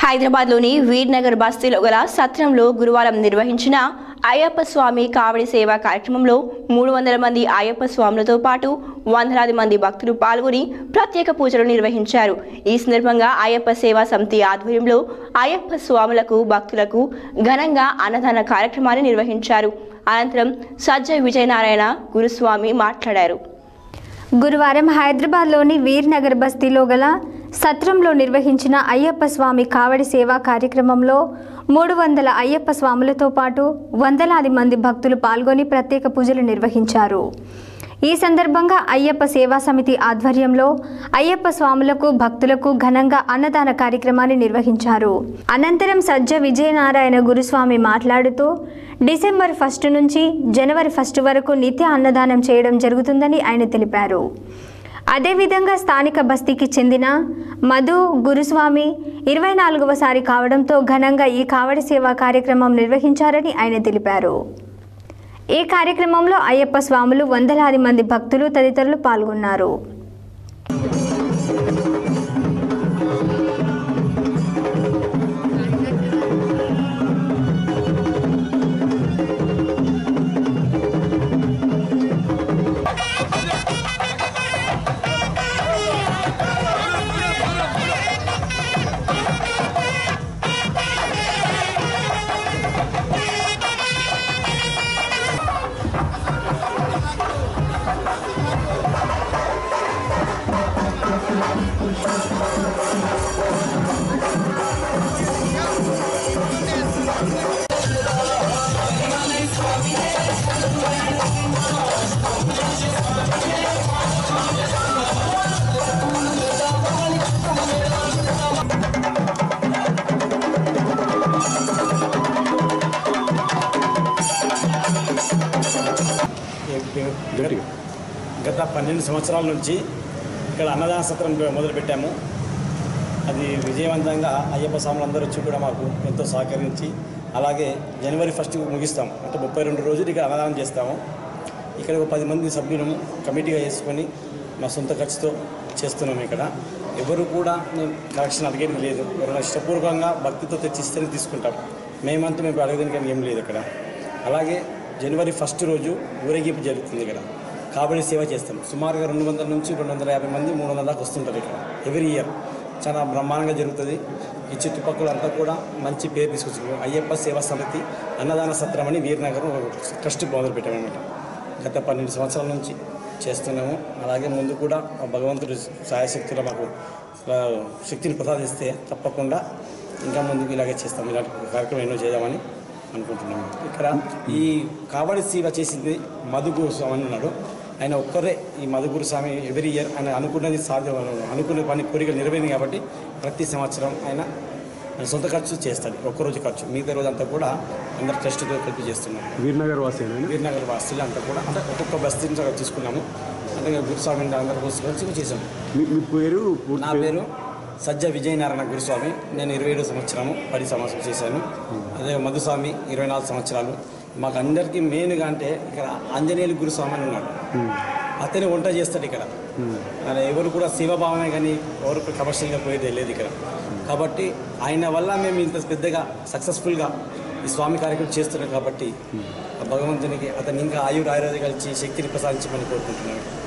హైదరాబాద్లోని వీర్నగర్ బస్తీలో గల సత్రంలో గురువారం నిర్వహించిన అయ్యప్ప స్వామి కావడి సేవా కార్యక్రమంలో మూడు వందల మంది అయ్యప్ప స్వాములతో పాటు వందలాది మంది భక్తులు పాల్గొని ప్రత్యేక పూజలు నిర్వహించారు ఈ సందర్భంగా అయ్యప్ప సేవా సమితి ఆధ్వర్యంలో అయ్యప్ప స్వాములకు భక్తులకు ఘనంగా అన్నదాన కార్యక్రమాన్ని నిర్వహించారు అనంతరం సజ్జ విజయనారాయణ గురుస్వామి మాట్లాడారు గురువారం హైదరాబాద్లోని వీర్ నగర్ బస్తీలో గల సత్రంలో నిర్వహించిన అయ్యప్ప స్వామి కావడి సేవా కార్యక్రమంలో మూడు వందల అయ్యప్ప స్వాములతో పాటు వందలాది మంది భక్తులు పాల్గొని ప్రత్యేక పూజలు నిర్వహించారు ఈ సందర్భంగా అయ్యప్ప సేవా సమితి ఆధ్వర్యంలో అయ్యప్ప స్వాములకు భక్తులకు ఘనంగా అన్నదాన కార్యక్రమాన్ని నిర్వహించారు అనంతరం సజ్జ విజయనారాయణ గురుస్వామి మాట్లాడుతూ డిసెంబర్ ఫస్ట్ నుంచి జనవరి ఫస్ట్ వరకు నిత్య అన్నదానం చేయడం జరుగుతుందని ఆయన తెలిపారు అదేవిధంగా స్థానిక బస్తీకి చెందిన మధు గురుస్వామి ఇరవై నాలుగవసారి కావడంతో ఘనంగా ఈ కావడి సేవా కార్యక్రమం నిర్వహించారని ఆయన తెలిపారు ఈ కార్యక్రమంలో అయ్యప్ప స్వాములు వందలాది మంది భక్తులు తదితరులు పాల్గొన్నారు గత పన్నెండు సంవత్సరాల నుంచి ఇక్కడ అన్నదాన సత్రం మొదలుపెట్టాము అది విజయవంతంగా అయ్యప్ప స్వాములందరూ వచ్చి కూడా మాకు ఎంతో సహకరించి అలాగే జనవరి ఫస్ట్ ముగిస్తాం అంటే ముప్పై రెండు రోజులు ఇక్కడ అన్నదానం చేస్తాము ఇక్కడ ఒక పది మంది సభ్యులను కమిటీగా వేసుకొని మా సొంత ఖర్చుతో చేస్తున్నాము ఇక్కడ ఎవరు కూడా మేము కలెక్షన్ అడిగేది లేదు ఎవరైనా ఇష్టపూర్వకంగా భక్తితో తెచ్చిస్తేనే తీసుకుంటాం మేమంతా మేము అడగడానికి ఏం లేదు ఇక్కడ అలాగే జనవరి ఫస్ట్ రోజు ఊరేగింపు జరుగుతుంది ఇక్కడ కాబడి సేవ చేస్తాం సుమారుగా రెండు వందల నుంచి రెండు వందల యాభై మంది మూడు వందల దాకా వస్తుంటారు ఇక్కడ ఎవ్రీ ఇయర్ చాలా బ్రహ్మాండంగా జరుగుతుంది ఈ చుట్టుపక్కల అంతా కూడా మంచి పేరు తీసుకొచ్చింది అయ్యప్ప సేవా సమితి అన్నదాన సత్రం అని వీరనగరం ఒక ట్రస్ట్ మొదలుపెట్టామన్నమాట గత పన్నెండు సంవత్సరాల నుంచి చేస్తున్నాము అలాగే ముందు కూడా ఆ భగవంతుడు సాయశక్తులు మాకు ఆ, శక్తిని ప్రసాదిస్తే తప్పకుండా ఇంకా ముందుకు ఇలాగే చేస్తాం ఇలాంటి కార్యక్రమం ఎన్నో చేద్దామని అనుకుంటున్నాము ఇక్కడ ఈ కావడి సేవ చేసింది మధుగురు స్వామి అని ఉన్నాడు ఆయన ఒక్కరే ఈ మధుగురు స్వామి ఎవ్రీ ఇయర్ ఆయన అనుకున్నది సాధ్యం అనుకున్న పని కోరికలు నెరవేరింది కాబట్టి ప్రతి సంవత్సరం ఆయన ఆయన సొంత ఖర్చు చేస్తాడు ఒక్కరోజు ఖర్చు మిగతా రోజు అంతా కూడా అందరు ట్రస్ట్తో కలిపి చేస్తున్నాం వీర్నగర్ వాసేనా వీరనగర్ వాస్తులు అంతా కూడా అంటే ఒక్కొక్క బస్తీ నుంచి అక్కడ తీసుకున్నాము అంటే గురుస్వామి అందరూ కలిసి చేసాము మీ మీ పేరు పూర్తి నా పేరు సజ్జ విజయనారాయణ గురుస్వామి నేను ఇరవై ఏడు సంవత్సరము పది సంవత్సరం చేశాను అదే మధుస్వామి ఇరవై నాలుగు సంవత్సరాలు మాకు అందరికీ మెయిన్గా అంటే ఇక్కడ ఆంజనేయులు గురుస్వామి అని ఉన్నాడు అతని వంట చేస్తాడు ఇక్కడ అలా ఎవరు కూడా శివభావమే కానీ ఎవరు కూడా కమర్షియల్గా పోయేది లేదు ఇక్కడ కాబట్టి ఆయన వల్ల మేము ఇంత పెద్దగా సక్సెస్ఫుల్గా ఈ స్వామి కార్యక్రమం చేస్తున్నాం కాబట్టి ఆ భగవంతునికి అతను ఇంకా ఆయుర ఆయుర్వేద కలిసి శక్తిని ప్రసాదించమని కోరుకుంటున్నాను